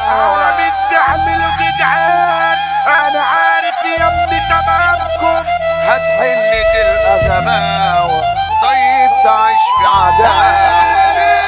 عالم تعملوا جدعان انا عارف يا ابني تمامكم هتحن تلقى غباوة طيب تعيش في عداوة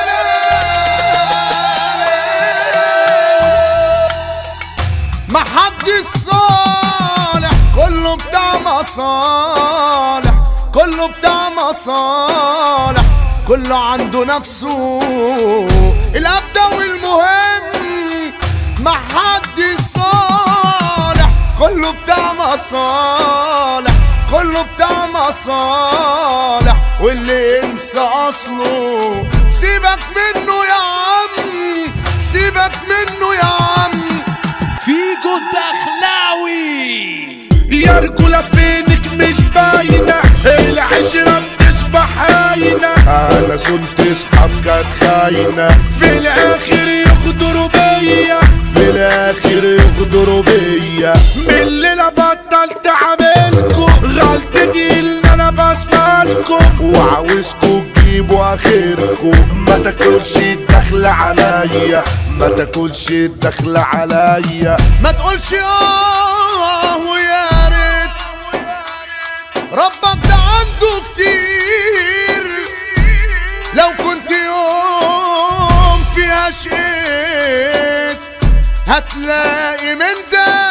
ما حد صالح كله بتاع مصالح كله بتاع مصالح كله عنده نفسه الأبدى والمهم ما حد صالح كله بتاع مصالح كله بتاع مصالح واللي ينسى اصله سيبك منه يا عم سيبك منه يا عم فيجو الدخلاوي يا رجولة فينك مش باينة العشرة بتصبح هاينة انا صنت اصحاب كانت خاينة في الاخر يغدروا بيا في الاخر يغدروا بيا من الليلة بطلت عاملكم غلطتي ان انا بسمعلكم وعاوزكوا تجيبوا اخركم ما تاكلش الدخل عليا ما تاكلش الدخل عليا ما تقولش اه ويا ريت ربك ده عنده كتير لو كنت يوم فيها شقيت هتلاقي من ده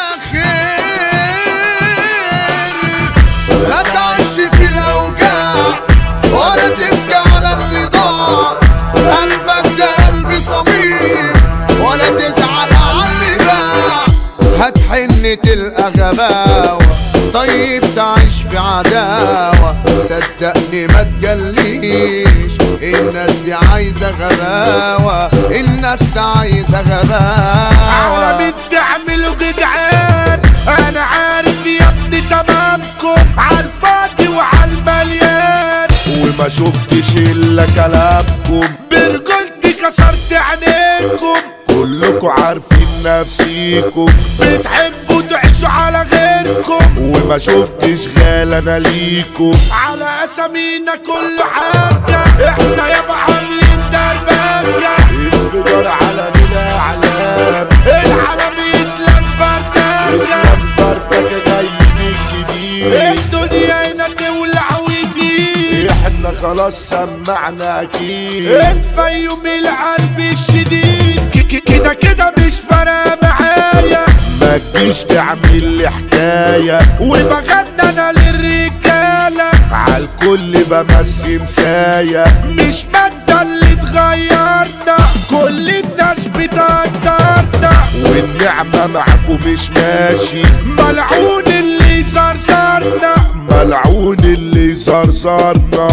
خير لا تعيش في الاوجاع ولا تبكي على اللي ضاع قلبك ده قلبي صميم ولا تزعل على اللي باع هتحن تلقى غباوة طيب تعيش في عداوة صدقني ما تجليش الناس دي عايزة غباوة الناس دي عايزة غباوة عالم تعملوا جدعان انا عارف يا ابني تمامكم عالفاضي وعالمليان وما شفتش الا كلامكم برجولتي كسرت عينيكم كلكوا عارفين نفسيكم بتحبوا تعيشوا على غيركم وما شفتش غال انا ليكم على اسامينا كل حاجة احنا يابا عاملين دربكة انفجار على بلا علام العالم يسلم فردكة اسلام فردك جاي من جديد الدنيا هنا تولع ويديد احنا خلاص سمعنا اكيد الفيوم القلب الشديد ك- ك- كده كده مش فارقة معايا ما تجيش تعمل لي حكايه وبغنى انا للرجالة عالكل بمسي مسايا مش مادة اللي اتغيرنا كل الناس بتقدرنا والنعمه معاكم مش ماشي ملعون اللي زرزرنا ملعون اللي زرزرنا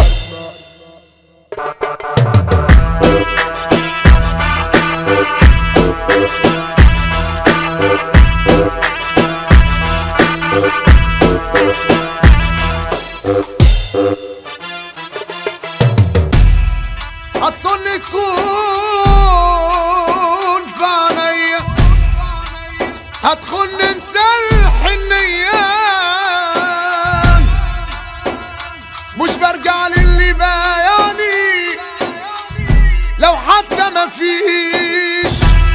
هتصن تكون في عينيا هتخن نسلح النية مش برجع للي بايعني لو حتى ما فيش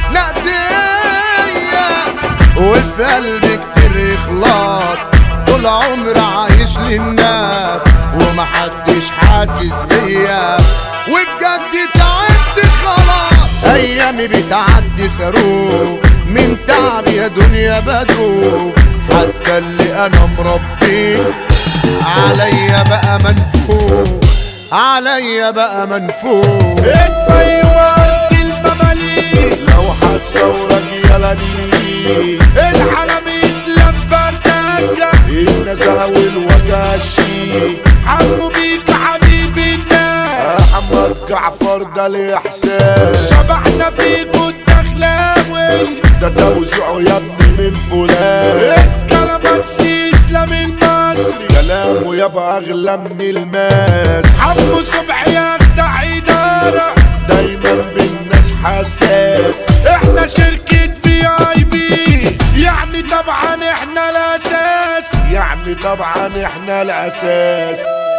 نقدية وفي قلبي كتير إخلاص طول عمري عايش للناس ومحدش حاسس بيا وبجد تعبت خلاص ايامي بتعدي صاروخ من تعب يا دنيا بدوخ حتى اللي انا مربيه عليا بقى منفوخ عليا بقى منفوخ الفيوم ارض المماليك لو هتصورك يلا دي العالم يسلم فردكة النزهه والوجه الشيك حمو بيك حبيب الناس محمد جعفر ده الاحساس شبحنا فيكو الدخلاوي ده توزيعه يا ابني من فلان الكلمات اسلام المصري كلامه يابا اغلى من الماس عمو صبحي يخدع اداره دايما بالناس حساس احنا شركة في اي بي يعني طبعا احنا الاساس يعني طبعا احنا الاساس